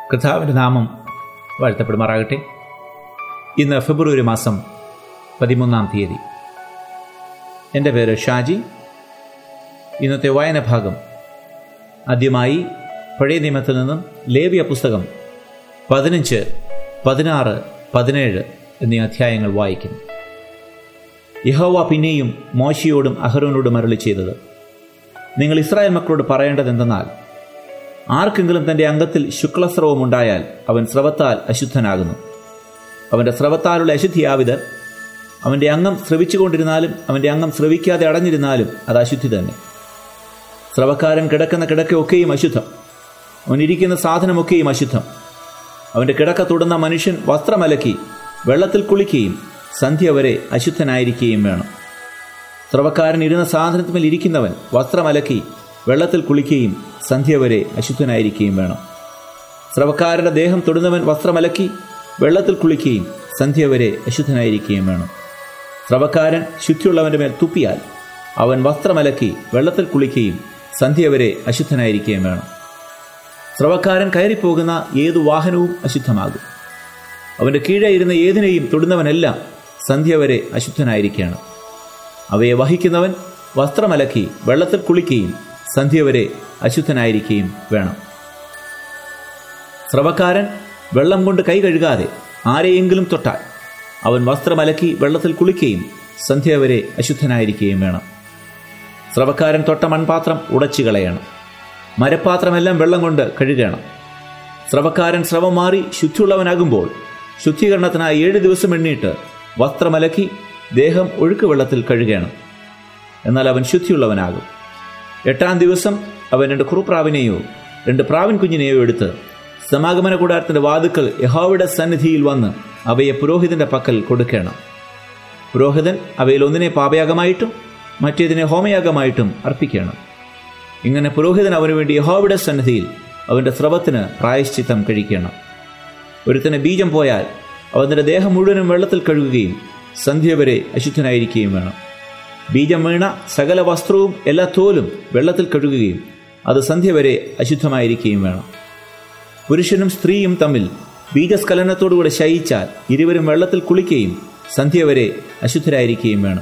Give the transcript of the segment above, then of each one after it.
കർത്താവിൻ്റെ നാമം വാഴ്ത്തപ്പെടുമാറാകട്ടെ ഇന്ന് ഫെബ്രുവരി മാസം പതിമൂന്നാം തീയതി എൻ്റെ പേര് ഷാജി ഇന്നത്തെ വായന ഭാഗം ആദ്യമായി പഴയ നിയമത്തിൽ നിന്നും ലേവിയ പുസ്തകം പതിനഞ്ച് പതിനാറ് പതിനേഴ് എന്നീ അധ്യായങ്ങൾ വായിക്കുന്നു യഹോവ പിന്നെയും മോശയോടും അഹരോനോടും അരുളി ചെയ്തത് നിങ്ങൾ ഇസ്രായേൽ മക്കളോട് പറയേണ്ടത് എന്തെന്നാൽ ആർക്കെങ്കിലും തന്റെ അംഗത്തിൽ ശുക്ലസ്രവം ഉണ്ടായാൽ അവൻ സ്രവത്താൽ അശുദ്ധനാകുന്നു അവന്റെ സ്രവത്താലുള്ള അശുദ്ധിയാവിതർ അവന്റെ അംഗം ശ്രവിച്ചുകൊണ്ടിരുന്നാലും അവന്റെ അംഗം ശ്രവിക്കാതെ അടഞ്ഞിരുന്നാലും അത് അശുദ്ധി തന്നെ സ്രവക്കാരൻ കിടക്കുന്ന കിടക്കയൊക്കെയും അശുദ്ധം അവൻ ഇരിക്കുന്ന സാധനമൊക്കെയും അശുദ്ധം അവന്റെ കിടക്ക തൊടുന്ന മനുഷ്യൻ വസ്ത്രമലക്കി വെള്ളത്തിൽ കുളിക്കുകയും സന്ധ്യ വരെ അശുദ്ധനായിരിക്കുകയും വേണം സ്രവക്കാരൻ ഇരുന്ന സാധനത്തിന്മേൽ ഇരിക്കുന്നവൻ വസ്ത്രമലക്കി വെള്ളത്തിൽ കുളിക്കുകയും സന്ധ്യ വരെ അശുദ്ധനായിരിക്കുകയും വേണം സ്രവക്കാരന്റെ ദേഹം തൊടുന്നവൻ വസ്ത്രമലക്കി വെള്ളത്തിൽ കുളിക്കുകയും സന്ധ്യ വരെ അശുദ്ധനായിരിക്കുകയും വേണം സ്രവക്കാരൻ ശുദ്ധിയുള്ളവന്റെ മേൽ തുപ്പിയാൽ അവൻ വസ്ത്രമലക്കി വെള്ളത്തിൽ കുളിക്കുകയും സന്ധ്യ വരെ അശുദ്ധനായിരിക്കുകയും വേണം സ്രവക്കാരൻ കയറിപ്പോകുന്ന ഏതു വാഹനവും അശുദ്ധമാകും അവന്റെ കീഴെ ഇരുന്ന ഏതിനെയും തൊടുന്നവനെല്ലാം സന്ധ്യ വരെ അശുദ്ധനായിരിക്കണം അവയെ വഹിക്കുന്നവൻ വസ്ത്രമലക്കി വെള്ളത്തിൽ കുളിക്കുകയും സന്ധ്യ വരെ അശുദ്ധനായിരിക്കുകയും വേണം സ്രവക്കാരൻ വെള്ളം കൊണ്ട് കൈ കഴുകാതെ ആരെയെങ്കിലും തൊട്ടാൽ അവൻ വസ്ത്രമലക്കി വെള്ളത്തിൽ കുളിക്കുകയും സന്ധ്യ വരെ അശുദ്ധനായിരിക്കുകയും വേണം സ്രവക്കാരൻ തൊട്ട മൺപാത്രം ഉടച്ചു കളയണം മരപ്പാത്രമെല്ലാം വെള്ളം കൊണ്ട് കഴുകണം സ്രവക്കാരൻ സ്രവം മാറി ശുദ്ധിയുള്ളവനാകുമ്പോൾ ശുദ്ധീകരണത്തിനായി ഏഴ് ദിവസം എണ്ണിയിട്ട് വസ്ത്രമലക്കി ദേഹം ഒഴുക്ക് വെള്ളത്തിൽ കഴുകണം എന്നാൽ അവൻ ശുദ്ധിയുള്ളവനാകും എട്ടാം ദിവസം അവൻ രണ്ട് കുറുപ്രാവിനെയോ രണ്ട് പ്രാവിൻ കുഞ്ഞിനെയോ എടുത്ത് സമാഗമന കൂടാരത്തിന്റെ വാതുക്കൽ യഹോവയുടെ സന്നിധിയിൽ വന്ന് അവയെ പുരോഹിതന്റെ പക്കൽ കൊടുക്കണം പുരോഹിതൻ അവയിൽ ഒന്നിനെ പാപയാഗമായിട്ടും മറ്റേതിനെ ഹോമയാഗമായിട്ടും അർപ്പിക്കണം ഇങ്ങനെ പുരോഹിതൻ അവനു വേണ്ടി യഹോവയുടെ സന്നിധിയിൽ അവന്റെ സ്രവത്തിന് പ്രായശ്ചിത്തം കഴിക്കണം ഒരുത്തന് ബീജം പോയാൽ അവന്റെ ദേഹം മുഴുവനും വെള്ളത്തിൽ കഴുകുകയും സന്ധ്യ വരെ അശുദ്ധനായിരിക്കുകയും വേണം ബീജം വീണ സകല വസ്ത്രവും എല്ലാ തോലും വെള്ളത്തിൽ കഴുകുകയും അത് സന്ധ്യ വരെ അശുദ്ധമായിരിക്കുകയും വേണം പുരുഷനും സ്ത്രീയും തമ്മിൽ ബീജസ്ഖലനത്തോടുകൂടെ ശയിച്ചാൽ ഇരുവരും വെള്ളത്തിൽ കുളിക്കുകയും സന്ധ്യ വരെ അശുദ്ധരായിരിക്കുകയും വേണം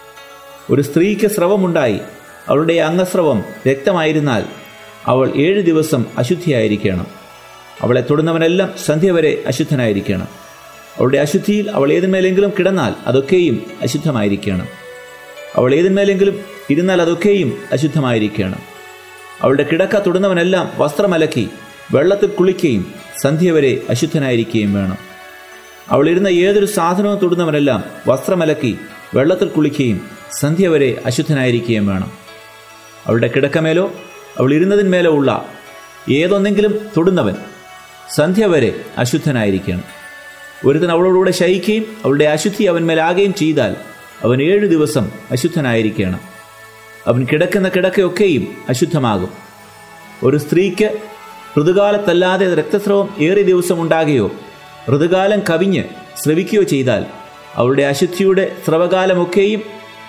ഒരു സ്ത്രീക്ക് സ്രവമുണ്ടായി അവളുടെ അംഗസ്രവം രക്തമായിരുന്നാൽ അവൾ ഏഴ് ദിവസം അശുദ്ധിയായിരിക്കണം അവളെ തൊടുന്നവനെല്ലാം സന്ധ്യ വരെ അശുദ്ധനായിരിക്കണം അവളുടെ അശുദ്ധിയിൽ അവൾ ഏതിന്മേലെങ്കിലും കിടന്നാൽ അതൊക്കെയും അശുദ്ധമായിരിക്കണം അവൾ ഏതിന്മേലെങ്കിലും ഇരുന്നാൽ അതൊക്കെയും അശുദ്ധമായിരിക്കണം അവളുടെ കിടക്ക തൊടുന്നവനെല്ലാം വസ്ത്രമലക്കി വെള്ളത്തിൽ കുളിക്കുകയും സന്ധ്യ വരെ അശുദ്ധനായിരിക്കുകയും വേണം അവൾ ഇരുന്ന ഏതൊരു സാധനവും തൊടുന്നവനെല്ലാം വസ്ത്രമലക്കി വെള്ളത്തിൽ കുളിക്കുകയും സന്ധ്യ വരെ അശുദ്ധനായിരിക്കുകയും വേണം അവളുടെ കിടക്കമേലോ അവൾ ഇരുന്നതിന്മേലോ ഉള്ള ഏതൊന്നെങ്കിലും തൊടുന്നവൻ സന്ധ്യ വരെ അശുദ്ധനായിരിക്കണം ഒരുത്തൻ അവളോടുകൂടെ ശയിക്കുകയും അവളുടെ അശുദ്ധി അവന്മേലാകുകയും ചെയ്താൽ അവൻ ഏഴു ദിവസം അശുദ്ധനായിരിക്കണം അവൻ കിടക്കുന്ന കിടക്കയൊക്കെയും അശുദ്ധമാകും ഒരു സ്ത്രീക്ക് ഋതുകാലത്തല്ലാതെ രക്തസ്രവം ഏറിയ ദിവസം ഉണ്ടാകുകയോ ഋതുകാലം കവിഞ്ഞ് സ്രവിക്കുകയോ ചെയ്താൽ അവളുടെ അശുദ്ധിയുടെ സ്രവകാലമൊക്കെയും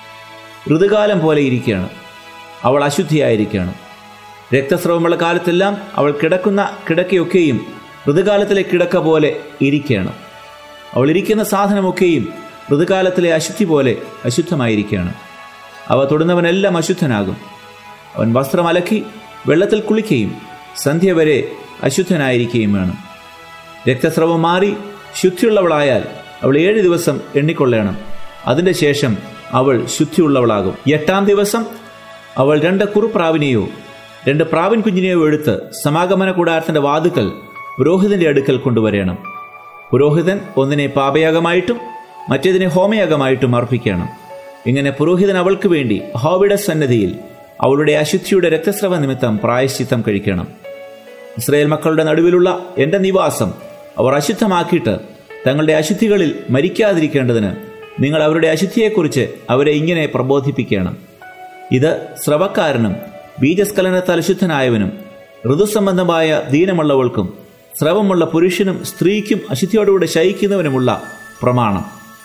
ഋതുകാലം പോലെ ഇരിക്കുകയാണ് അവൾ അശുദ്ധിയായിരിക്കുകയാണ് രക്തസ്രവമുള്ള കാലത്തെല്ലാം അവൾ കിടക്കുന്ന കിടക്കയൊക്കെയും ഋതുകാലത്തിലെ കിടക്ക പോലെ ഇരിക്കുകയാണ് അവൾ ഇരിക്കുന്ന സാധനമൊക്കെയും ഋതുകാലത്തിലെ അശുദ്ധി പോലെ അശുദ്ധമായിരിക്കുകയാണ് അവ തൊടുന്നവനെല്ലാം അശുദ്ധനാകും അവൻ വസ്ത്രം അലക്കി വെള്ളത്തിൽ കുളിക്കുകയും സന്ധ്യ വരെ അശുദ്ധനായിരിക്കുകയും വേണം രക്തസ്രവം മാറി ശുദ്ധിയുള്ളവളായാൽ അവൾ ഏഴ് ദിവസം എണ്ണിക്കൊള്ളണം അതിൻ്റെ ശേഷം അവൾ ശുദ്ധിയുള്ളവളാകും എട്ടാം ദിവസം അവൾ രണ്ട് കുറുപ്രാവിനെയോ രണ്ട് പ്രാവിൻ കുഞ്ഞിനെയോ എടുത്ത് സമാഗമന കൂടാരത്തിന്റെ വാതുക്കൽ പുരോഹിതന്റെ അടുക്കൽ കൊണ്ടുവരണം പുരോഹിതൻ ഒന്നിനെ പാപയാഗമായിട്ടും മറ്റേതിനെ ഹോമയാഗമായിട്ടും അർപ്പിക്കണം ഇങ്ങനെ പുരോഹിതൻ അവൾക്ക് വേണ്ടി ഹോവിയുടെ സന്നദ്ധിയിൽ അവളുടെ അശുദ്ധിയുടെ രക്തസ്രവ നിമിത്തം പ്രായശ്ചിത്തം കഴിക്കണം ഇസ്രയേൽ മക്കളുടെ നടുവിലുള്ള എന്റെ നിവാസം അവർ അശുദ്ധമാക്കിയിട്ട് തങ്ങളുടെ അശുദ്ധികളിൽ മരിക്കാതിരിക്കേണ്ടതിന് നിങ്ങൾ അവരുടെ അശുദ്ധിയെക്കുറിച്ച് അവരെ ഇങ്ങനെ പ്രബോധിപ്പിക്കണം ഇത് സ്രവക്കാരനും ബീജസ്ഖലനത്താൽ അശുദ്ധനായവനും ഋതുസംബന്ധമായ ദീനമുള്ളവൾക്കും സ്രവമുള്ള പുരുഷനും സ്ത്രീക്കും അശുദ്ധിയോടുകൂടെ ശയിക്കുന്നവനുമുള്ള പ്രമാണം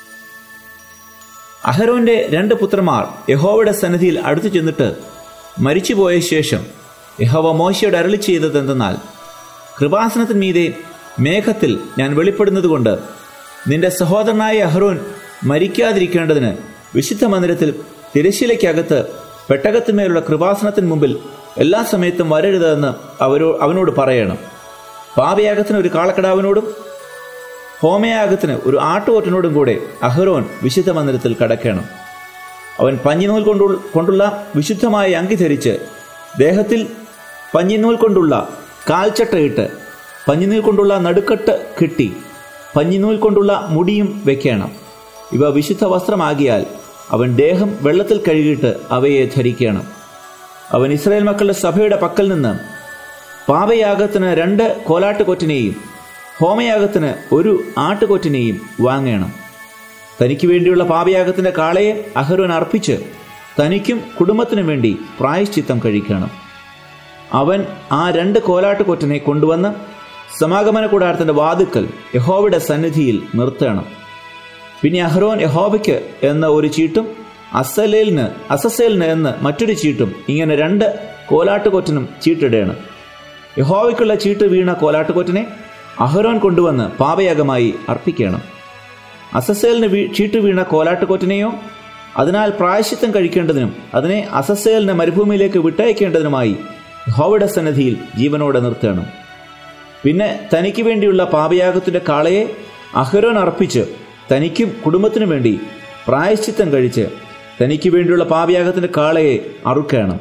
അഹരോന്റെ രണ്ട് പുത്രന്മാർ യഹോവയുടെ സന്നിധിയിൽ അടുത്തു ചെന്നിട്ട് മരിച്ചുപോയ ശേഷം യഹോവ മോശയോട് അരളി ചെയ്തതെന്തെന്നാൽ കൃപാസനത്തിന്മീതെ മേഘത്തിൽ ഞാൻ വെളിപ്പെടുന്നതുകൊണ്ട് നിന്റെ സഹോദരനായ അഹ്റോൻ മരിക്കാതിരിക്കേണ്ടതിന് വിശുദ്ധ മന്ദിരത്തിൽ തിരശ്ശീലയ്ക്കകത്ത് പെട്ടകത്തിന്മേലുള്ള കൃപാസനത്തിന് മുമ്പിൽ എല്ലാ സമയത്തും വരരുതെന്ന് അവരോ അവനോട് പറയണം പാപയാഗത്തിന് ഒരു കാളക്കടാവിനോടും ഹോമയാഗത്തിന് ഒരു ആട്ടുകൊറ്റനോടും കൂടെ അഹ്റോൻ വിശുദ്ധ മന്ദിരത്തിൽ കടക്കണം അവൻ പഞ്ഞിനൂൽ കൊണ്ടു കൊണ്ടുള്ള വിശുദ്ധമായ അങ്കി ധരിച്ച് ദേഹത്തിൽ പഞ്ഞിനൂൽ കൊണ്ടുള്ള കാൽച്ചട്ടയിട്ട് പഞ്ഞിനൂൽ കൊണ്ടുള്ള നടുക്കെട്ട് കെട്ടി പഞ്ഞിനൂൽ കൊണ്ടുള്ള മുടിയും വെക്കണം ഇവ വിശുദ്ധ വസ്ത്രമാകിയാൽ അവൻ ദേഹം വെള്ളത്തിൽ കഴുകിയിട്ട് അവയെ ധരിക്കണം അവൻ ഇസ്രായേൽ മക്കളുടെ സഭയുടെ പക്കൽ നിന്ന് പാപയാഗത്തിന് രണ്ട് കോലാട്ടുകൊറ്റിനെയും ഹോമയാഗത്തിന് ഒരു ആട്ടുകൊറ്റിനെയും വാങ്ങണം തനിക്ക് വേണ്ടിയുള്ള പാപയാഗത്തിന്റെ കാളയെ അഹരോൻ അർപ്പിച്ച് തനിക്കും കുടുംബത്തിനും വേണ്ടി പ്രായശ്ചിത്തം കഴിക്കണം അവൻ ആ രണ്ട് കോലാട്ടുകൊറ്റനെ കൊണ്ടുവന്ന് സമാഗമന കൂടാരത്തിന്റെ വാതുക്കൽ യഹോവയുടെ സന്നിധിയിൽ നിർത്തണം പിന്നെ അഹ്റോൻ യഹോവയ്ക്ക് എന്ന ഒരു ചീട്ടും അസലേലിന് അസസേലിന് എന്ന് മറ്റൊരു ചീട്ടും ഇങ്ങനെ രണ്ട് കോലാട്ടുകൊറ്റനും ചീട്ടിടണം യഹോവയ്ക്കുള്ള ചീട്ട് വീണ കോലാട്ടുകൊറ്റനെ അഹ്റോൻ കൊണ്ടുവന്ന് പാപയാഗമായി അർപ്പിക്കണം അസസേലിന് വീ ചീട്ട് വീണ കോലാട്ടുകൊറ്റനെയോ അതിനാൽ പ്രായശ്ചിത്തം കഴിക്കേണ്ടതിനും അതിനെ അസസേലിന് മരുഭൂമിയിലേക്ക് വിട്ടയക്കേണ്ടതിനുമായി യഹോവയുടെ സന്നിധിയിൽ ജീവനോടെ നിർത്തണം പിന്നെ തനിക്ക് വേണ്ടിയുള്ള പാപയാഗത്തിന്റെ കാളയെ അഹരോൻ അർപ്പിച്ച് തനിക്കും കുടുംബത്തിനും വേണ്ടി പ്രായശ്ചിത്തം കഴിച്ച് തനിക്ക് വേണ്ടിയുള്ള പാപയാഗത്തിന്റെ കാളയെ അറുക്കണം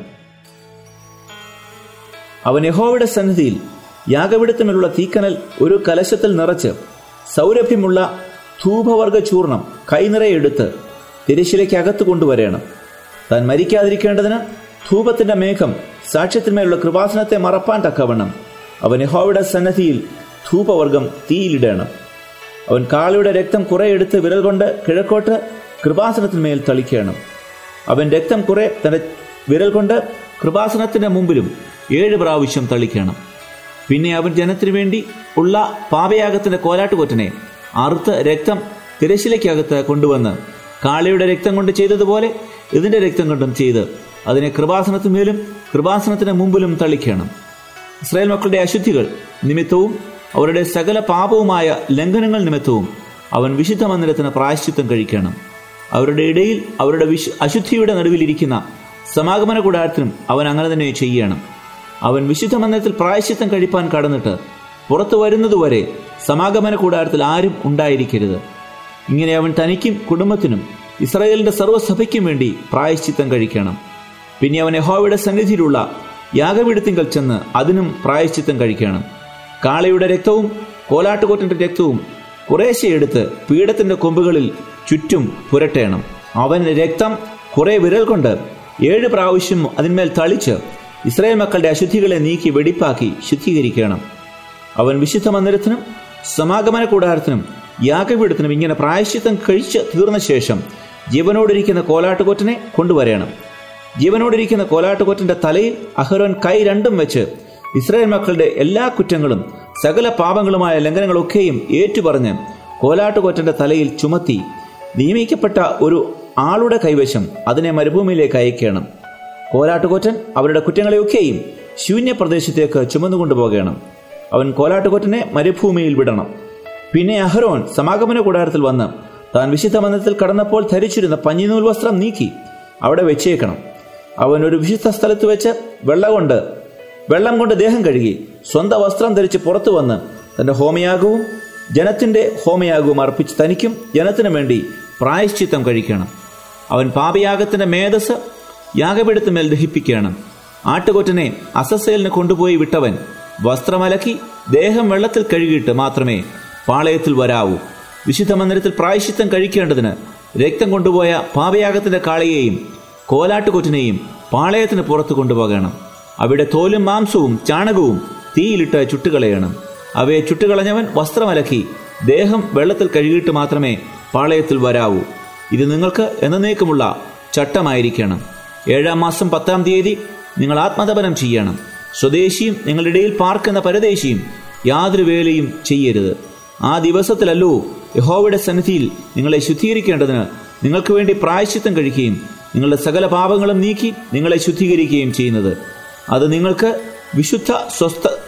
അവൻ യഹോവയുടെ സന്നിധിയിൽ യാഗവിടത്തിനുള്ള തീക്കനൽ ഒരു കലശത്തിൽ നിറച്ച് സൗരഭ്യമുള്ള ധൂപവർഗ ചൂർണം കൈനിറയെടുത്ത് തിരശ്ശിലയ്ക്കകത്ത് കൊണ്ടുവരണം താൻ മരിക്കാതിരിക്കേണ്ടതിന് ധൂപത്തിന്റെ മേഘം സാക്ഷ്യത്തിന്മേലുള്ള കൃപാസനത്തെ മറപ്പാൻ തക്കവണ്ണം അവൻ യഹോവയുടെ സന്നദ്ധിയിൽ ധൂപവർഗം തീയിലിടണം അവൻ കാളയുടെ രക്തം കുറെ എടുത്ത് വിരൽ കൊണ്ട് കിഴക്കോട്ട് കൃപാസനത്തിന്മേൽ തളിക്കണം അവൻ രക്തം കുറെ തന്റെ വിരൽ കൊണ്ട് കൃപാസനത്തിന്റെ മുമ്പിലും ഏഴ് പ്രാവശ്യം തളിക്കണം പിന്നെ അവൻ ജനത്തിനു വേണ്ടി ഉള്ള പാപയാഗത്തിന്റെ കോലാട്ടുകൊറ്റനെ അറുത്ത് രക്തം തിരശ്ശിലയ്ക്കകത്ത് കൊണ്ടുവന്ന് കാളയുടെ രക്തം കൊണ്ട് ചെയ്തതുപോലെ ഇതിന്റെ രക്തം കൊണ്ടും ചെയ്ത് അതിനെ കൃപാസനത്തിന്മേലും കൃപാസനത്തിന് മുമ്പിലും തളിക്കണം ഇസ്രായേൽ മക്കളുടെ അശുദ്ധികൾ നിമിത്തവും അവരുടെ സകല പാപവുമായ ലംഘനങ്ങൾ നിമിത്തവും അവൻ വിശുദ്ധ മന്ദിരത്തിന് പ്രായശ്ചിത്തം കഴിക്കണം അവരുടെ ഇടയിൽ അവരുടെ വിശു അശുദ്ധിയുടെ നടുവിലിരിക്കുന്ന സമാഗമന കൂടാരത്തിനും അവൻ അങ്ങനെ തന്നെ ചെയ്യണം അവൻ വിശുദ്ധ മന്ദിരത്തിൽ പ്രായശ്ചിത്തം കഴിപ്പാൻ കടന്നിട്ട് പുറത്തു വരുന്നതുവരെ സമാഗമന കൂടാരത്തിൽ ആരും ഉണ്ടായിരിക്കരുത് ഇങ്ങനെ അവൻ തനിക്കും കുടുംബത്തിനും ഇസ്രായേലിന്റെ സർവ്വസഭയ്ക്കും വേണ്ടി പ്രായശ്ചിത്തം കഴിക്കണം പിന്നെ അവൻ യഹോവയുടെ സന്നിധിയിലുള്ള യാഗപീഠത്തിങ്കൽ ചെന്ന് അതിനും പ്രായശ്ചിത്തം കഴിക്കണം കാളയുടെ രക്തവും കോലാട്ടുകൊറ്റന്റെ രക്തവും കുറേശ്ശെ എടുത്ത് പീഠത്തിന്റെ കൊമ്പുകളിൽ ചുറ്റും പുരട്ടേണം അവൻ രക്തം കുറെ വിരൽ കൊണ്ട് ഏഴ് പ്രാവശ്യം അതിന്മേൽ തളിച്ച് ഇസ്രായേൽ മക്കളുടെ അശുദ്ധികളെ നീക്കി വെടിപ്പാക്കി ശുദ്ധീകരിക്കണം അവൻ വിശുദ്ധ മന്ദിരത്തിനും സമാഗമന കൂടാരത്തിനും യാഗപീഠത്തിനും ഇങ്ങനെ പ്രായശ്ചിത്തം കഴിച്ച് തീർന്ന ശേഷം ജീവനോടിരിക്കുന്ന കോലാട്ടുകൊറ്റനെ കൊണ്ടുവരണം ജീവനോടിരിക്കുന്ന കോലാട്ടുകൊറ്റന്റെ തലയിൽ അഹരോൻ കൈ രണ്ടും വെച്ച് ഇസ്രായേൽ മക്കളുടെ എല്ലാ കുറ്റങ്ങളും സകല പാപങ്ങളുമായ ലംഘനങ്ങളൊക്കെയും ഏറ്റുപറഞ്ഞ് കോലാട്ടുകൊറ്റന്റെ തലയിൽ ചുമത്തി നിയമിക്കപ്പെട്ട ഒരു ആളുടെ കൈവശം അതിനെ മരുഭൂമിയിലേക്ക് അയക്കണം കോലാട്ടുകൊറ്റൻ അവരുടെ കുറ്റങ്ങളെയൊക്കെയും ശൂന്യപ്രദേശത്തേക്ക് ചുമന്നുകൊണ്ടുപോകണം അവൻ കോലാട്ടുകൊറ്റനെ മരുഭൂമിയിൽ വിടണം പിന്നെ അഹരോൻ സമാഗമന കൂടാരത്തിൽ വന്ന് താൻ വിശുദ്ധ മന്ദിരത്തിൽ കടന്നപ്പോൾ ധരിച്ചിരുന്ന പഞ്ഞിനൂൽ വസ്ത്രം നീക്കി അവിടെ വെച്ചേക്കണം അവൻ ഒരു വിശുദ്ധ സ്ഥലത്ത് വെച്ച് വെള്ളം കൊണ്ട് വെള്ളം കൊണ്ട് ദേഹം കഴുകി സ്വന്തം വസ്ത്രം ധരിച്ച് പുറത്തു വന്ന് തന്റെ ഹോമയാഗവും ജനത്തിന്റെ ഹോമയാഗവും അർപ്പിച്ച് തനിക്കും ജനത്തിനും വേണ്ടി പ്രായശ്ചിത്തം കഴിക്കണം അവൻ പാപയാഗത്തിന്റെ മേധസ് യാഗപീഠത്തിന്മേൽ ദഹിപ്പിക്കണം ആട്ടുകൊറ്റനെ അസസേലിന് കൊണ്ടുപോയി വിട്ടവൻ വസ്ത്രമലക്കി ദേഹം വെള്ളത്തിൽ കഴുകിയിട്ട് മാത്രമേ പാളയത്തിൽ വരാവൂ വിശുദ്ധ മന്ദിരത്തിൽ പ്രായശ്ചിത്തം കഴിക്കേണ്ടതിന് രക്തം കൊണ്ടുപോയ പാപയാഗത്തിന്റെ കാളയെയും കോലാട്ടുകൊറ്റിനെയും പാളയത്തിന് പുറത്തു കൊണ്ടുപോകണം അവിടെ തോലും മാംസവും ചാണകവും തീയിലിട്ട് ചുട്ടുകളയണം അവയെ ചുട്ടുകളഞ്ഞവൻ വസ്ത്രമലക്കി ദേഹം വെള്ളത്തിൽ കഴുകിയിട്ട് മാത്രമേ പാളയത്തിൽ വരാവൂ ഇത് നിങ്ങൾക്ക് എന്നേക്കുമുള്ള ചട്ടമായിരിക്കണം ഏഴാം മാസം പത്താം തീയതി നിങ്ങൾ ആത്മതപനം ചെയ്യണം സ്വദേശിയും നിങ്ങളുടെ ഇടയിൽ പാർക്കുന്ന പരദേശിയും യാതൊരു വേലയും ചെയ്യരുത് ആ ദിവസത്തിലല്ലോ യഹോവയുടെ സന്നിധിയിൽ നിങ്ങളെ ശുദ്ധീകരിക്കേണ്ടതിന് നിങ്ങൾക്ക് വേണ്ടി പ്രായശ്ചിത്തം കഴിക്കുകയും നിങ്ങളുടെ സകല പാപങ്ങളും നീക്കി നിങ്ങളെ ശുദ്ധീകരിക്കുകയും ചെയ്യുന്നത് അത് നിങ്ങൾക്ക് വിശുദ്ധ സ്വസ്ഥ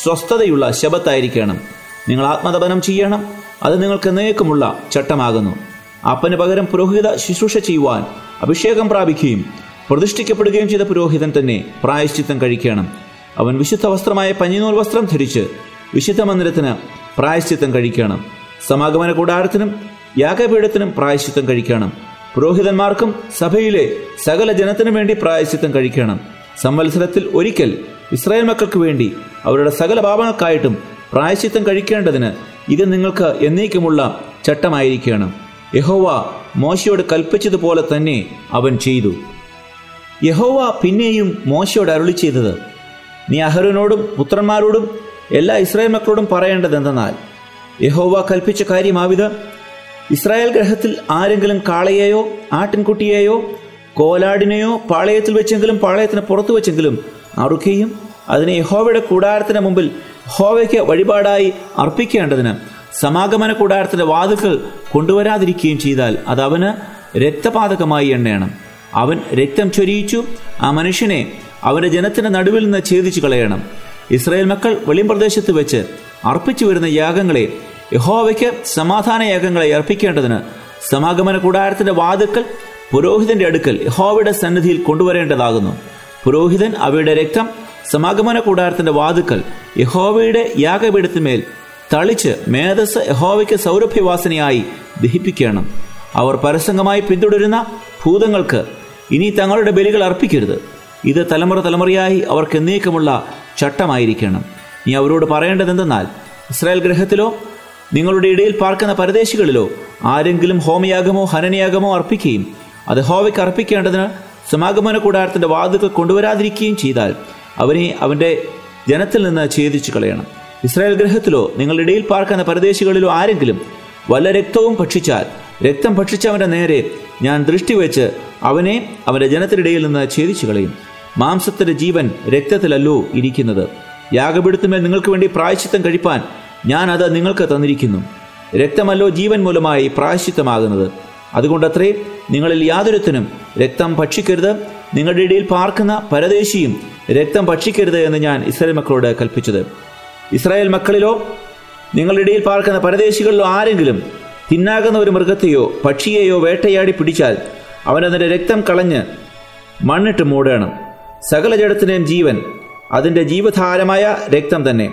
സ്വസ്ഥതയുള്ള ശബത്തായിരിക്കണം നിങ്ങൾ ആത്മതപനം ചെയ്യണം അത് നിങ്ങൾക്ക് നേക്കുമുള്ള ചട്ടമാകുന്നു അപ്പന് പകരം പുരോഹിത ശുശ്രൂഷ ചെയ്യുവാൻ അഭിഷേകം പ്രാപിക്കുകയും പ്രതിഷ്ഠിക്കപ്പെടുകയും ചെയ്ത പുരോഹിതൻ തന്നെ പ്രായശ്ചിത്തം കഴിക്കണം അവൻ വിശുദ്ധ വസ്ത്രമായ പഞ്ഞിനൂൽ വസ്ത്രം ധരിച്ച് വിശുദ്ധ മന്ദിരത്തിന് പ്രായശ്ചിത്തം കഴിക്കണം സമാഗമന കൂടാരത്തിനും യാഗപീഠത്തിനും പ്രായശ്ചിത്തം കഴിക്കണം പുരോഹിതന്മാർക്കും സഭയിലെ സകല ജനത്തിനും വേണ്ടി പ്രായശ്ചിത്തം കഴിക്കണം സംവത്സരത്തിൽ ഒരിക്കൽ ഇസ്രായേൽ മക്കൾക്ക് വേണ്ടി അവരുടെ സകല പാപങ്ങൾക്കായിട്ടും പ്രായശ്ചിത്തം കഴിക്കേണ്ടതിന് ഇത് നിങ്ങൾക്ക് എന്നേക്കുമുള്ള ചട്ടമായിരിക്കണം യഹോവ മോശയോട് കൽപ്പിച്ചതുപോലെ തന്നെ അവൻ ചെയ്തു യഹോവ പിന്നെയും മോശയോട് അരുളി ചെയ്തത് നീ അഹരോനോടും പുത്രന്മാരോടും എല്ലാ ഇസ്രായേൽ മക്കളോടും പറയേണ്ടത് എന്തെന്നാൽ യഹോവ കൽപ്പിച്ച കാര്യമാവിത് ഇസ്രായേൽ ഗ്രഹത്തിൽ ആരെങ്കിലും കാളയെയോ ആട്ടിൻകുട്ടിയെയോ കോലാടിനെയോ പാളയത്തിൽ വെച്ചെങ്കിലും പാളയത്തിന് പുറത്തു വെച്ചെങ്കിലും അറുക്കുകയും അതിനെ യഹോവയുടെ കൂടാരത്തിന് മുമ്പിൽ യഹോവയ്ക്ക് വഴിപാടായി അർപ്പിക്കേണ്ടതിന് സമാഗമന കൂടാരത്തിന്റെ വാതുക്കൾ കൊണ്ടുവരാതിരിക്കുകയും ചെയ്താൽ അത് അവന് രക്തപാതകമായി എണ്ണയണം അവൻ രക്തം ചൊരിയിച്ചു ആ മനുഷ്യനെ അവന്റെ ജനത്തിന്റെ നടുവിൽ നിന്ന് ഛേദിച്ചു കളയണം ഇസ്രായേൽ മക്കൾ വെളിമ്പ്രദേശത്ത് വെച്ച് അർപ്പിച്ചു വരുന്ന യാഗങ്ങളെ യഹോവയ്ക്ക് സമാധാന യാഗങ്ങളെ അർപ്പിക്കേണ്ടതിന് സമാഗമന കൂടാരത്തിന്റെ വാതുക്കൾ പുരോഹിതന്റെ അടുക്കൽ യഹോവയുടെ സന്നിധിയിൽ കൊണ്ടുവരേണ്ടതാകുന്നു പുരോഹിതൻ അവയുടെ രക്തം സമാഗമന കൂടാരത്തിന്റെ വാതുക്കൽ യഹോവയുടെ യാഗപീഠത്തിന്മേൽ തളിച്ച് മേധസ് യഹോവയ്ക്ക് സൗരഭ്യവാസനയായി ദഹിപ്പിക്കണം അവർ പരസംഗമായി പിന്തുടരുന്ന ഭൂതങ്ങൾക്ക് ഇനി തങ്ങളുടെ ബലികൾ അർപ്പിക്കരുത് ഇത് തലമുറ തലമുറയായി അവർക്ക് എന്നേക്കുമുള്ള ചട്ടമായിരിക്കണം നീ അവരോട് പറയേണ്ടത് എന്തെന്നാൽ ഇസ്രായേൽ ഗ്രഹത്തിലോ നിങ്ങളുടെ ഇടയിൽ പാർക്കുന്ന പരദേശികളിലോ ആരെങ്കിലും ഹോമയാഗമോ ഹനനയാഗമോ അർപ്പിക്കുകയും അത് ഹോവയ്ക്ക് അർപ്പിക്കേണ്ടതിന് സമാഗമന കൂടാരത്തിന്റെ വാതുക്കൾ കൊണ്ടുവരാതിരിക്കുകയും ചെയ്താൽ അവനെ അവന്റെ ജനത്തിൽ നിന്ന് ഛേദിച്ചു കളയണം ഇസ്രായേൽ ഗ്രഹത്തിലോ നിങ്ങളുടെ ഇടയിൽ പാർക്കുന്ന പരദേശികളിലോ ആരെങ്കിലും വല്ല രക്തവും ഭക്ഷിച്ചാൽ രക്തം ഭക്ഷിച്ചവന്റെ നേരെ ഞാൻ ദൃഷ്ടി വെച്ച് അവനെ അവന്റെ ജനത്തിനിടയിൽ നിന്ന് ഛേദിച്ചു കളയും മാംസത്തിന്റെ ജീവൻ രക്തത്തിലല്ലോ ഇരിക്കുന്നത് യാഗപീഠത്തിന്മേൽ നിങ്ങൾക്ക് വേണ്ടി പ്രായശ്ചിത്തം കഴിപ്പാൻ ഞാൻ അത് നിങ്ങൾക്ക് തന്നിരിക്കുന്നു രക്തമല്ലോ ജീവൻ മൂലമായി പ്രായശ്ചിത്തമാകുന്നത് അതുകൊണ്ടത്രേ നിങ്ങളിൽ യാതൊരുത്തിനും രക്തം ഭക്ഷിക്കരുത് നിങ്ങളുടെ ഇടയിൽ പാർക്കുന്ന പരദേശിയും രക്തം ഭക്ഷിക്കരുത് എന്ന് ഞാൻ ഇസ്രായേൽ മക്കളോട് കൽപ്പിച്ചത് ഇസ്രായേൽ മക്കളിലോ നിങ്ങളുടെ ഇടയിൽ പാർക്കുന്ന പരദേശികളിലോ ആരെങ്കിലും തിന്നാകുന്ന ഒരു മൃഗത്തെയോ പക്ഷിയെയോ വേട്ടയാടി പിടിച്ചാൽ അവൻ അതിൻ്റെ രക്തം കളഞ്ഞ് മണ്ണിട്ട് മൂടണം സകല ജഡത്തിൻ്റെയും ജീവൻ അതിൻ്റെ ജീവധാരമായ രക്തം തന്നെ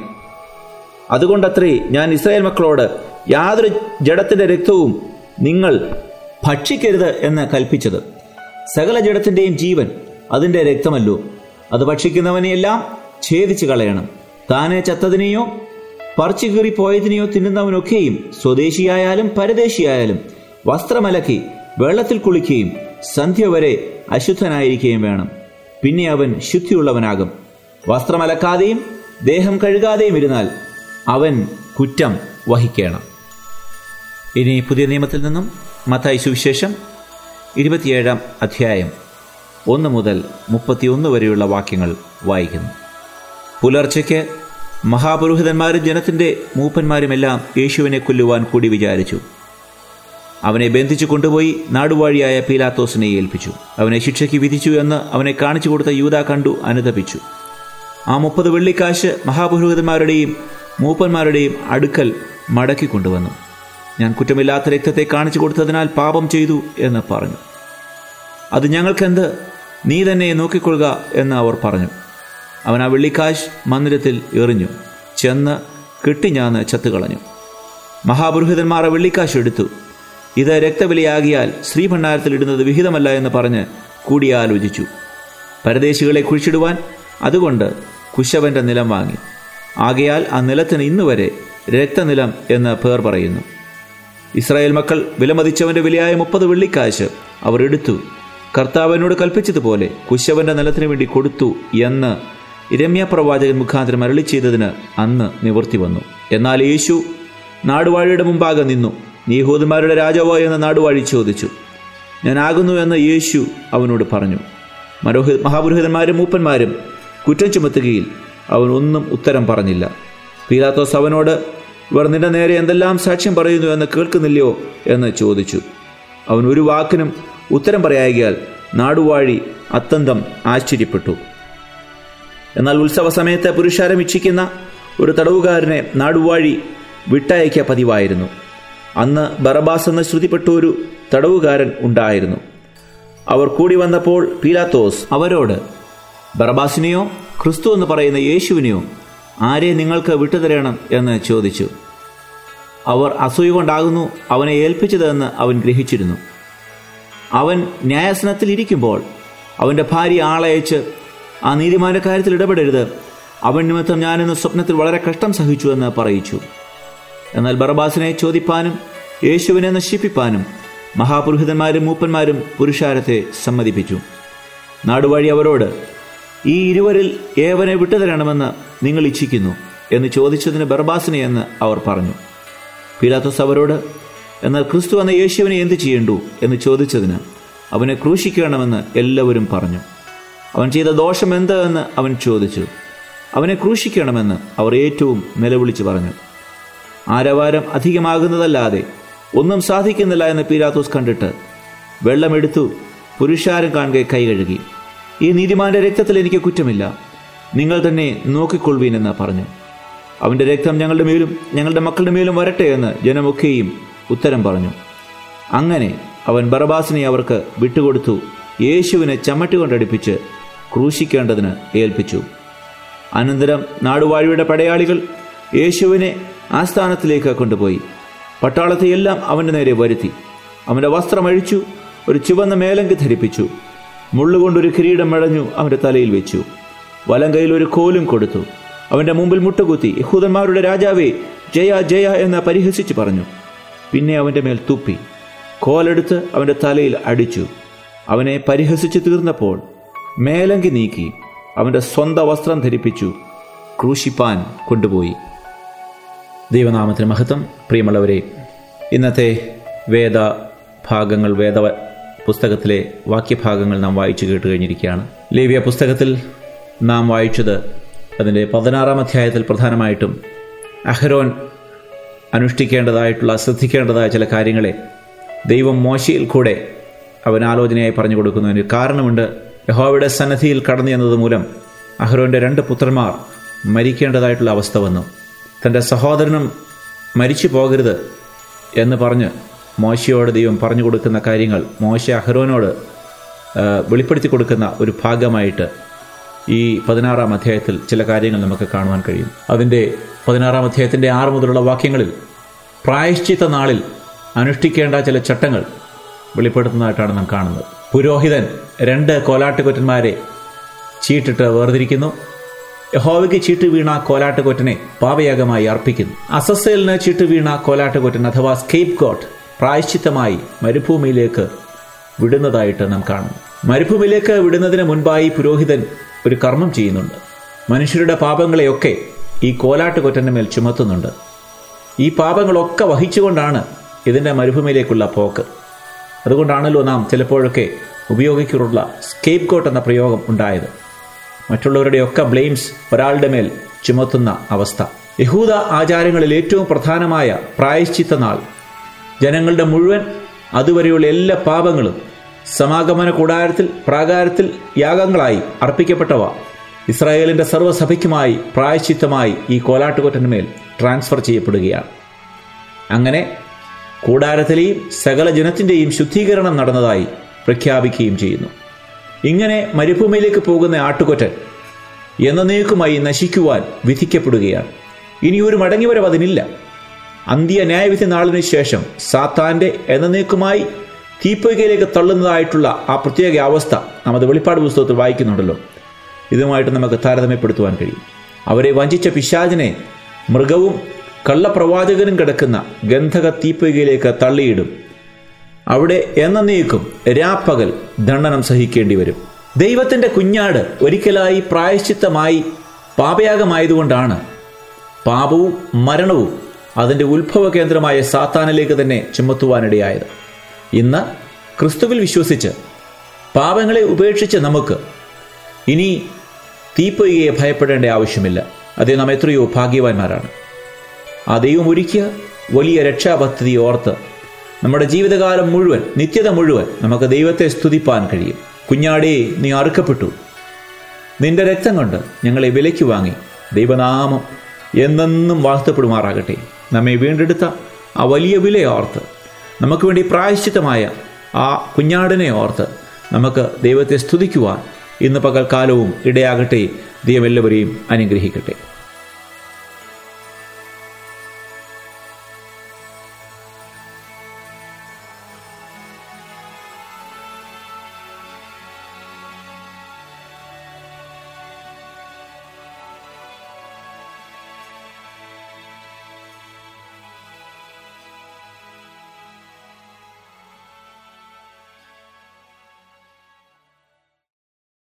അതുകൊണ്ടത്രേ ഞാൻ ഇസ്രായേൽ മക്കളോട് യാതൊരു ജഡത്തിൻ്റെ രക്തവും നിങ്ങൾ ഭക്ഷിക്കരുത് എന്ന് കൽപ്പിച്ചത് സകല ജഡത്തിൻ്റെയും ജീവൻ അതിൻ്റെ രക്തമല്ലോ അത് ഭക്ഷിക്കുന്നവനെയെല്ലാം ഛേദിച്ചു കളയണം താനെ ചത്തതിനെയോ പറിച്ചു കീറി പോയതിനെയോ തിന്നുന്നവനൊക്കെയും സ്വദേശിയായാലും പരദേശിയായാലും വസ്ത്രമലക്കി വെള്ളത്തിൽ കുളിക്കുകയും സന്ധ്യ വരെ അശുദ്ധനായിരിക്കുകയും വേണം പിന്നെ അവൻ ശുദ്ധിയുള്ളവനാകും വസ്ത്രമലക്കാതെയും ദേഹം കഴുകാതെയും ഇരുന്നാൽ അവൻ കുറ്റം വഹിക്കണം ഇനി പുതിയ നിയമത്തിൽ നിന്നും മത്തായി സുവിശേഷം ഇരുപത്തിയേഴാം അധ്യായം ഒന്ന് മുതൽ മുപ്പത്തിയൊന്ന് വരെയുള്ള വാക്യങ്ങൾ വായിക്കുന്നു പുലർച്ചയ്ക്ക് മഹാപുരോഹിതന്മാരും ജനത്തിൻ്റെ മൂപ്പന്മാരുമെല്ലാം യേശുവിനെ കൊല്ലുവാൻ കൂടി വിചാരിച്ചു അവനെ ബന്ധിച്ചു കൊണ്ടുപോയി നാടുവാഴിയായ പീലാത്തോസിനെ ഏൽപ്പിച്ചു അവനെ ശിക്ഷയ്ക്ക് വിധിച്ചു എന്ന് അവനെ കാണിച്ചു കൊടുത്ത യൂത കണ്ടു അനുതപിച്ചു ആ മുപ്പത് വെള്ളിക്കാശ് മഹാപുരോഹിതന്മാരുടെയും മൂപ്പന്മാരുടെയും അടുക്കൽ മടക്കി കൊണ്ടുവന്നു ഞാൻ കുറ്റമില്ലാത്ത രക്തത്തെ കാണിച്ചു കൊടുത്തതിനാൽ പാപം ചെയ്തു എന്ന് പറഞ്ഞു അത് ഞങ്ങൾക്കെന്ത് നീ തന്നെ നോക്കിക്കൊള്ളുക എന്ന് അവർ പറഞ്ഞു അവൻ ആ വെള്ളിക്കാശ് മന്ദിരത്തിൽ എറിഞ്ഞു ചെന്ന് കെട്ടിഞ്ഞാന്ന് ചത്തുകളഞ്ഞു മഹാപുരോഹിതന്മാർ ആ വെള്ളിക്കാശ് എടുത്തു ഇത് രക്തബലിയാകിയാൽ ശ്രീഭണ്ഡാരത്തിൽ ഇടുന്നത് വിഹിതമല്ല എന്ന് പറഞ്ഞ് കൂടിയാലോചിച്ചു പരദേശികളെ കുഴിച്ചിടുവാൻ അതുകൊണ്ട് കുശവന്റെ നിലം വാങ്ങി ആകയാൽ ആ നിലത്തിന് ഇന്നുവരെ രക്തനിലം എന്ന് പേർ പറയുന്നു ഇസ്രായേൽ മക്കൾ വിലമതിച്ചവന്റെ വിലയായ മുപ്പത് വെള്ളിക്കാശ് അവർ എടുത്തു കർത്താവിനോട് കൽപ്പിച്ചതുപോലെ കുശവന്റെ നിലത്തിന് വേണ്ടി കൊടുത്തു എന്ന് രമ്യ പ്രവാചകൻ മുഖാന്തരം അരളി ചെയ്തതിന് അന്ന് നിവർത്തി വന്നു എന്നാൽ യേശു നാടുവാഴിയുടെ മുമ്പാകെ നിന്നു യഹൂദന്മാരുടെ രാജാവോ എന്ന് നാടുവാഴി ചോദിച്ചു ഞാനാകുന്നു എന്ന് യേശു അവനോട് പറഞ്ഞു മനോഹി മഹാപുരോഹിതന്മാരും മൂപ്പന്മാരും കുറ്റം ചുമത്തുകയിൽ അവൻ ഒന്നും ഉത്തരം പറഞ്ഞില്ല പീലാത്തോസ് അവനോട് ഇവർ നിന്റെ നേരെ എന്തെല്ലാം സാക്ഷ്യം പറയുന്നു എന്ന് കേൾക്കുന്നില്ലയോ എന്ന് ചോദിച്ചു അവൻ ഒരു വാക്കിനും ഉത്തരം പറയായികയാൽ നാടുവാഴി അത്യന്തം ആശ്ചര്യപ്പെട്ടു എന്നാൽ ഉത്സവ സമയത്ത് പുരുഷാരം ഇച്ഛിക്കുന്ന ഒരു തടവുകാരനെ നാടുവാഴി വിട്ടയക്ക പതിവായിരുന്നു അന്ന് ബറബാസ് എന്ന ശ്രുതിപ്പെട്ട ഒരു തടവുകാരൻ ഉണ്ടായിരുന്നു അവർ കൂടി വന്നപ്പോൾ പീലാത്തോസ് അവരോട് ബറബാസിനെയോ ക്രിസ്തു എന്ന് പറയുന്ന യേശുവിനെയോ ആരെ നിങ്ങൾക്ക് വിട്ടുതരണം എന്ന് ചോദിച്ചു അവർ അസൂയ കൊണ്ടാകുന്നു അവനെ ഏൽപ്പിച്ചതെന്ന് അവൻ ഗ്രഹിച്ചിരുന്നു അവൻ ന്യായാസനത്തിൽ ഇരിക്കുമ്പോൾ അവൻ്റെ ഭാര്യ ആളയച്ച് ആ നീതിമാന്റെ കാര്യത്തിൽ ഇടപെടരുത് അവൻ നിമിത്തം ഞാനിന്ന് സ്വപ്നത്തിൽ വളരെ കഷ്ടം സഹിച്ചു എന്ന് പറയിച്ചു എന്നാൽ ബറബാസിനെ ചോദിപ്പാനും യേശുവിനെ നശിപ്പിപ്പാനും മഹാപുരോഹിതന്മാരും മൂപ്പന്മാരും പുരുഷാരത്തെ സമ്മതിപ്പിച്ചു നാടുവഴി അവരോട് ഈ ഇരുവരിൽ ഏവനെ വിട്ടുതരണമെന്ന് നിങ്ങൾ ഇച്ഛിക്കുന്നു എന്ന് ചോദിച്ചതിന് ബർബാസിനെ എന്ന് അവർ പറഞ്ഞു പീലാത്തോസ് അവരോട് എന്നാൽ ക്രിസ്തു എന്ന യേശുവിനെ എന്ത് ചെയ്യണ്ടു എന്ന് ചോദിച്ചതിന് അവനെ ക്രൂശിക്കണമെന്ന് എല്ലാവരും പറഞ്ഞു അവൻ ചെയ്ത ദോഷം എന്ത് എന്ന് അവൻ ചോദിച്ചു അവനെ ക്രൂശിക്കണമെന്ന് അവർ ഏറ്റവും നിലവിളിച്ചു പറഞ്ഞു ആരവാരം അധികമാകുന്നതല്ലാതെ ഒന്നും സാധിക്കുന്നില്ല എന്ന് പീലാത്തോസ് കണ്ടിട്ട് വെള്ളമെടുത്തു പുരുഷാരം കാണുക കൈ കഴുകി ഈ നീതിമാന്റെ രക്തത്തിൽ എനിക്ക് കുറ്റമില്ല നിങ്ങൾ തന്നെ നോക്കിക്കൊള്ളുവീനെന്ന് പറഞ്ഞു അവന്റെ രക്തം ഞങ്ങളുടെ മേലും ഞങ്ങളുടെ മക്കളുടെ മേലും വരട്ടെ എന്ന് ജനമൊക്കെയും ഉത്തരം പറഞ്ഞു അങ്ങനെ അവൻ ബറബാസിനെ അവർക്ക് വിട്ടുകൊടുത്തു യേശുവിനെ ചമ്മട്ടി കൊണ്ടടിപ്പിച്ച് ക്രൂശിക്കേണ്ടതിന് ഏൽപ്പിച്ചു അനന്തരം നാടുവാഴിയുടെ പടയാളികൾ യേശുവിനെ ആസ്ഥാനത്തിലേക്ക് കൊണ്ടുപോയി പട്ടാളത്തെ എല്ലാം അവൻ്റെ നേരെ വരുത്തി അവൻ്റെ വസ്ത്രം അഴിച്ചു ഒരു ചുവന്ന മേലങ്കി ധരിപ്പിച്ചു മുള്ളുകൊണ്ടൊരു കിരീടം മഴഞ്ഞു അവൻ്റെ തലയിൽ വെച്ചു വലം കയ്യിൽ ഒരു കോലും കൊടുത്തു അവൻ്റെ മുമ്പിൽ മുട്ടുകുത്തി യഹൂദന്മാരുടെ രാജാവേ ജയ ജയ എന്ന് പരിഹസിച്ച് പറഞ്ഞു പിന്നെ അവൻ്റെ മേൽ തുപ്പി കോലെടുത്ത് അവൻ്റെ തലയിൽ അടിച്ചു അവനെ പരിഹസിച്ച് തീർന്നപ്പോൾ മേലങ്കി നീക്കി അവൻ്റെ സ്വന്തം വസ്ത്രം ധരിപ്പിച്ചു ക്രൂശിപ്പാൻ കൊണ്ടുപോയി ദൈവനാമത്തിന് മഹത്വം പ്രിയമുള്ളവരെ ഇന്നത്തെ വേദ ഭാഗങ്ങൾ വേദ പുസ്തകത്തിലെ വാക്യഭാഗങ്ങൾ നാം വായിച്ചു കേട്ട് കഴിഞ്ഞിരിക്കുകയാണ് ലേവ്യ പുസ്തകത്തിൽ നാം വായിച്ചത് അതിൻ്റെ പതിനാറാം അധ്യായത്തിൽ പ്രധാനമായിട്ടും അഹരോൻ അനുഷ്ഠിക്കേണ്ടതായിട്ടുള്ള ശ്രദ്ധിക്കേണ്ടതായ ചില കാര്യങ്ങളെ ദൈവം മോശയിൽ കൂടെ അവൻ ആലോചനയായി പറഞ്ഞു കൊടുക്കുന്നതിന് കാരണമുണ്ട് യഹോവയുടെ സന്നദ്ധിയിൽ കടന്നു എന്നത് മൂലം അഹ്റോന്റെ രണ്ട് പുത്രന്മാർ മരിക്കേണ്ടതായിട്ടുള്ള അവസ്ഥ വന്നു തൻ്റെ സഹോദരനും മരിച്ചു പോകരുത് എന്ന് പറഞ്ഞ് മോശയോട് ദൈവം പറഞ്ഞു കൊടുക്കുന്ന കാര്യങ്ങൾ മോശ അഹ്റോനോട് ആ, വെളിപ്പെടുത്തി കൊടുക്കുന്ന ഒരു ഭാഗമായിട്ട് ഈ പതിനാറാം അധ്യായത്തിൽ ചില കാര്യങ്ങൾ നമുക്ക് കാണുവാൻ കഴിയും അതിൻ്റെ പതിനാറാം അധ്യായത്തിൻ്റെ ആറ് മുതലുള്ള വാക്യങ്ങളിൽ പ്രായശ്ചിത്ത നാളിൽ അനുഷ്ഠിക്കേണ്ട ചില ചട്ടങ്ങൾ വെളിപ്പെടുത്തുന്നതായിട്ടാണ് നാം കാണുന്നത് പുരോഹിതൻ രണ്ട് കോലാട്ടുകൊറ്റന്മാരെ ചീട്ടിട്ട് വേർതിരിക്കുന്നു യഹോവയ്ക്ക് ചീട്ട് വീണ കോലാട്ടുകൊറ്റനെ പാപയാഗമായി അർപ്പിക്കുന്നു അസസേലിന് ചീട്ട് വീണ കോലാട്ടുകൊറ്റൻ അഥവാ സ്കേപ്പ് ഗോട്ട് പ്രായശ്ചിത്തമായി മരുഭൂമിയിലേക്ക് വിടുന്നതായിട്ട് നാം കാണുന്നു മരുഭൂമിയിലേക്ക് വിടുന്നതിന് മുൻപായി പുരോഹിതൻ ഒരു കർമ്മം ചെയ്യുന്നുണ്ട് മനുഷ്യരുടെ പാപങ്ങളെയൊക്കെ ഈ കോലാട്ടുകൊറ്റന്റെ മേൽ ചുമത്തുന്നുണ്ട് ഈ പാപങ്ങളൊക്കെ വഹിച്ചുകൊണ്ടാണ് ഇതിൻ്റെ മരുഭൂമിയിലേക്കുള്ള പോക്ക് അതുകൊണ്ടാണല്ലോ നാം ചിലപ്പോഴൊക്കെ ഉപയോഗിക്കാറുള്ള സ്കേപ്പ് കോട്ട് എന്ന പ്രയോഗം ഉണ്ടായത് മറ്റുള്ളവരുടെയൊക്കെ ബ്ലെയിംസ് ഒരാളുടെ മേൽ ചുമത്തുന്ന അവസ്ഥ യഹൂദ ആചാരങ്ങളിൽ ഏറ്റവും പ്രധാനമായ പ്രായശ്ചിത്ത നാൾ ജനങ്ങളുടെ മുഴുവൻ അതുവരെയുള്ള എല്ലാ പാപങ്ങളും സമാഗമന കൂടാരത്തിൽ പ്രാകാരത്തിൽ യാഗങ്ങളായി അർപ്പിക്കപ്പെട്ടവ ഇസ്രായേലിന്റെ സർവ്വസഭയ്ക്കുമായി പ്രായശ്ചിത്തമായി ഈ കോലാട്ടുകൊറ്റന്മേൽ ട്രാൻസ്ഫർ ചെയ്യപ്പെടുകയാണ് അങ്ങനെ കൂടാരത്തിലെയും സകല ജനത്തിൻ്റെയും ശുദ്ധീകരണം നടന്നതായി പ്രഖ്യാപിക്കുകയും ചെയ്യുന്നു ഇങ്ങനെ മരുഭൂമിയിലേക്ക് പോകുന്ന ആട്ടുകൊറ്റൻ എന്നേക്കുമായി നശിക്കുവാൻ വിധിക്കപ്പെടുകയാണ് ഇനി ഒരു മടങ്ങിവരവ് അതിനില്ല അന്ത്യ ന്യായവിധി നാളിന് ശേഷം സാത്താന്റെ എന്നേക്കുമായി തീപ്പൊയ്കയിലേക്ക് തള്ളുന്നതായിട്ടുള്ള ആ പ്രത്യേക അവസ്ഥ നാം അത് വെളിപ്പാട് പുസ്തകത്തിൽ വായിക്കുന്നുണ്ടല്ലോ ഇതുമായിട്ട് നമുക്ക് താരതമ്യപ്പെടുത്തുവാൻ കഴിയും അവരെ വഞ്ചിച്ച പിശാചിനെ മൃഗവും കള്ളപ്രവാചകനും കിടക്കുന്ന ഗന്ധക തീപ്പൊയ്കയിലേക്ക് തള്ളിയിടും അവിടെ എന്നേക്കും രാപ്പകൽ ദണ്ഡനം സഹിക്കേണ്ടി വരും ദൈവത്തിന്റെ കുഞ്ഞാട് ഒരിക്കലായി പ്രായശ്ചിത്തമായി പാപയാഗമായതുകൊണ്ടാണ് പാപവും മരണവും അതിൻ്റെ ഉത്ഭവ കേന്ദ്രമായ സാത്താനിലേക്ക് തന്നെ ചുമത്തുവാനിടയായത് ഇന്ന് ക്രിസ്തുവിൽ വിശ്വസിച്ച് പാപങ്ങളെ ഉപേക്ഷിച്ച് നമുക്ക് ഇനി തീപ്പൊയ്കയെ ഭയപ്പെടേണ്ട ആവശ്യമില്ല അതേ നാം എത്രയോ ഭാഗ്യവാന്മാരാണ് ആ ദൈവം ഒരുക്കിയ വലിയ രക്ഷാപദ്ധതി ഓർത്ത് നമ്മുടെ ജീവിതകാലം മുഴുവൻ നിത്യത മുഴുവൻ നമുക്ക് ദൈവത്തെ സ്തുതിപ്പാൻ കഴിയും കുഞ്ഞാടേ നീ അറുക്കപ്പെട്ടു നിന്റെ രക്തം കൊണ്ട് ഞങ്ങളെ വിലയ്ക്ക് വാങ്ങി ദൈവനാമം എന്നെന്നും വാഴ്ത്തപ്പെടുമാറാകട്ടെ നമ്മെ വീണ്ടെടുത്ത ആ വലിയ വിലയോർത്ത് നമുക്ക് വേണ്ടി പ്രായശ്ചിത്തമായ ആ കുഞ്ഞാടിനെ ഓർത്ത് നമുക്ക് ദൈവത്തെ സ്തുതിക്കുവാൻ ഇന്ന് പകൽക്കാലവും ഇടയാകട്ടെ ദൈവം എല്ലാവരെയും അനുഗ്രഹിക്കട്ടെ